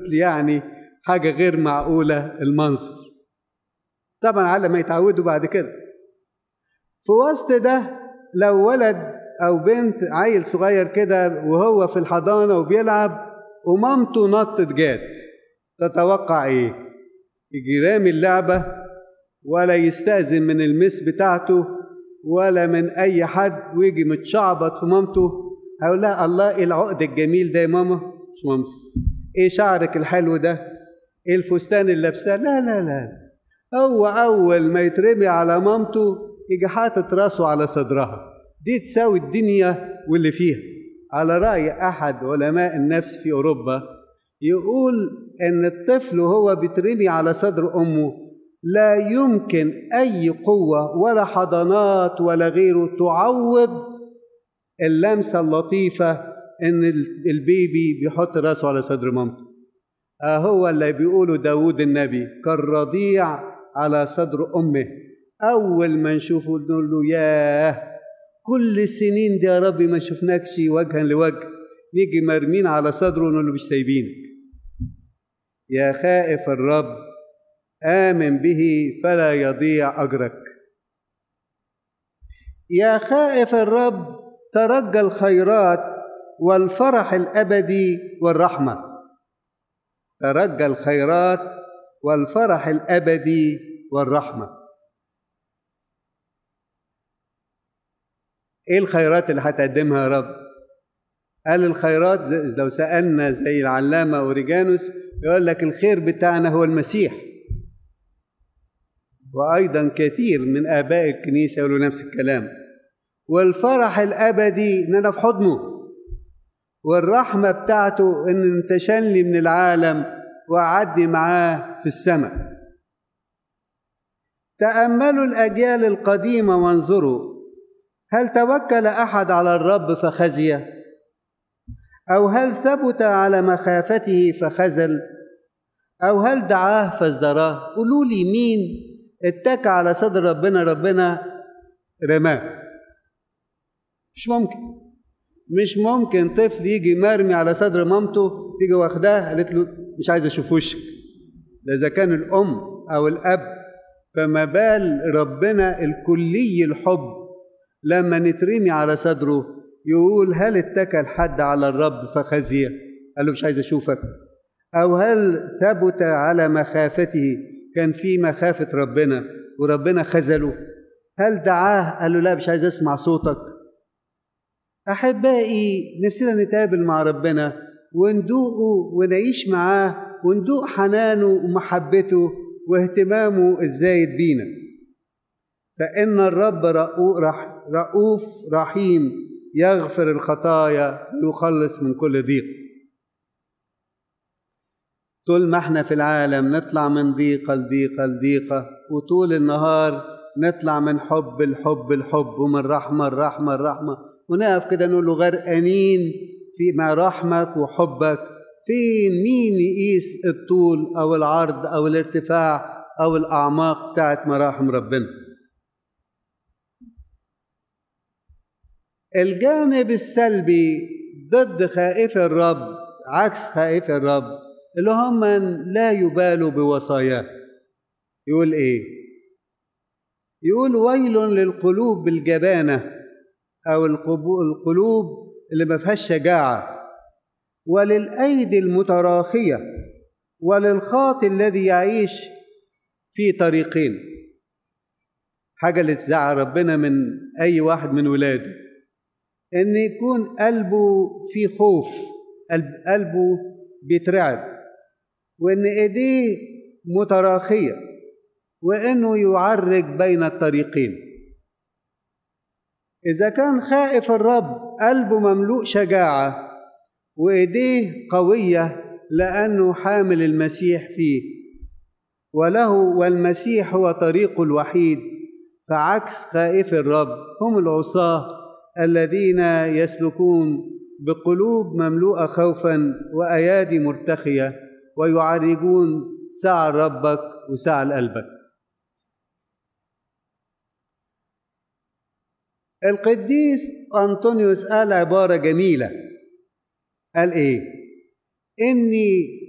لي يعني حاجة غير معقولة المنظر طبعا على ما يتعودوا بعد كده في وسط ده لو ولد أو بنت عيل صغير كده وهو في الحضانة وبيلعب ومامته نطت جات تتوقع إيه؟ يجي رامي اللعبة ولا يستأذن من المس بتاعته ولا من أي حد ويجي متشعبط في مامته هقول لها الله إيه العقد الجميل ده يا ماما مش مامتي إيه شعرك الحلو ده إيه الفستان اللي لابساه لا لا لا هو أول ما يترمي على مامته يجي حاطط راسه على صدرها دي تساوي الدنيا واللي فيها على رأي أحد علماء النفس في أوروبا يقول إن الطفل وهو بيترمي على صدر أمه لا يمكن أي قوة ولا حضانات ولا غيره تعوض اللمسة اللطيفة إن البيبي بيحط راسه على صدر مامته هو اللي بيقوله داود النبي كالرضيع على صدر أمه أول ما نشوفه نقول له ياه كل السنين دي يا رب ما شفناكش وجها لوجه نيجي مرمين على صدره ونقول له مش سايبينك يا خائف الرب آمن به فلا يضيع أجرك يا خائف الرب ترجى الخيرات والفرح الأبدي والرحمة ترجى الخيرات والفرح الأبدي والرحمة ايه الخيرات اللي هتقدمها يا رب قال الخيرات لو سألنا زي العلامة أوريجانوس يقول لك الخير بتاعنا هو المسيح وأيضا كثير من آباء الكنيسة يقولوا نفس الكلام والفرح الأبدي إن أنا في حضنه والرحمة بتاعته إن انتشلني من العالم وأعدي معاه في السماء تأملوا الأجيال القديمة وانظروا هل توكل أحد على الرب فخزي أو هل ثبت على مخافته فخزل أو هل دعاه فازدراه قولوا لي مين اتكى على صدر ربنا ربنا رماه مش ممكن مش ممكن طفل يجي مرمي على صدر مامته تيجي واخداه قالت له مش عايز اشوف وشك ده اذا كان الام او الاب فما بال ربنا الكلي الحب لما نترمي على صدره يقول هل اتكى الحد على الرب فخزي قال له مش عايز اشوفك او هل ثبت على مخافته كان في مخافه ربنا وربنا خذله هل دعاه قال له لا مش عايز اسمع صوتك احبائي نفسنا نتقابل مع ربنا وندوقه ونعيش معاه وندوق حنانه ومحبته واهتمامه الزايد بينا فإن الرب رؤوف رحيم يغفر الخطايا ويخلص من كل ضيق طول ما احنا في العالم نطلع من ضيقة لضيقة لضيقة وطول النهار نطلع من حب الحب الحب ومن رحمة الرحمة الرحمة ونقف كده نقول له غرقانين في مع رحمك وحبك فين مين يقيس الطول أو العرض أو الارتفاع أو الأعماق بتاعت مراحم ربنا الجانب السلبي ضد خائف الرب عكس خائف الرب اللي هم لا يبالوا بوصاياه يقول ايه يقول ويل للقلوب بالجبانه او القلوب اللي ما فيهاش شجاعه وللايدي المتراخيه وللخاطئ الذي يعيش في طريقين حاجه اللي تزعل ربنا من اي واحد من ولاده ان يكون قلبه في خوف قلبه بيترعب وان ايديه متراخيه وانه يعرج بين الطريقين اذا كان خائف الرب قلبه مملوء شجاعه وايديه قويه لانه حامل المسيح فيه وله والمسيح هو طريقه الوحيد فعكس خائف الرب هم العصاه الذين يسلكون بقلوب مملوءه خوفا وايادي مرتخيه ويعرجون سعى ربك وسعى لقلبك القديس أنطونيوس قال عبارة جميلة قال إيه؟ إني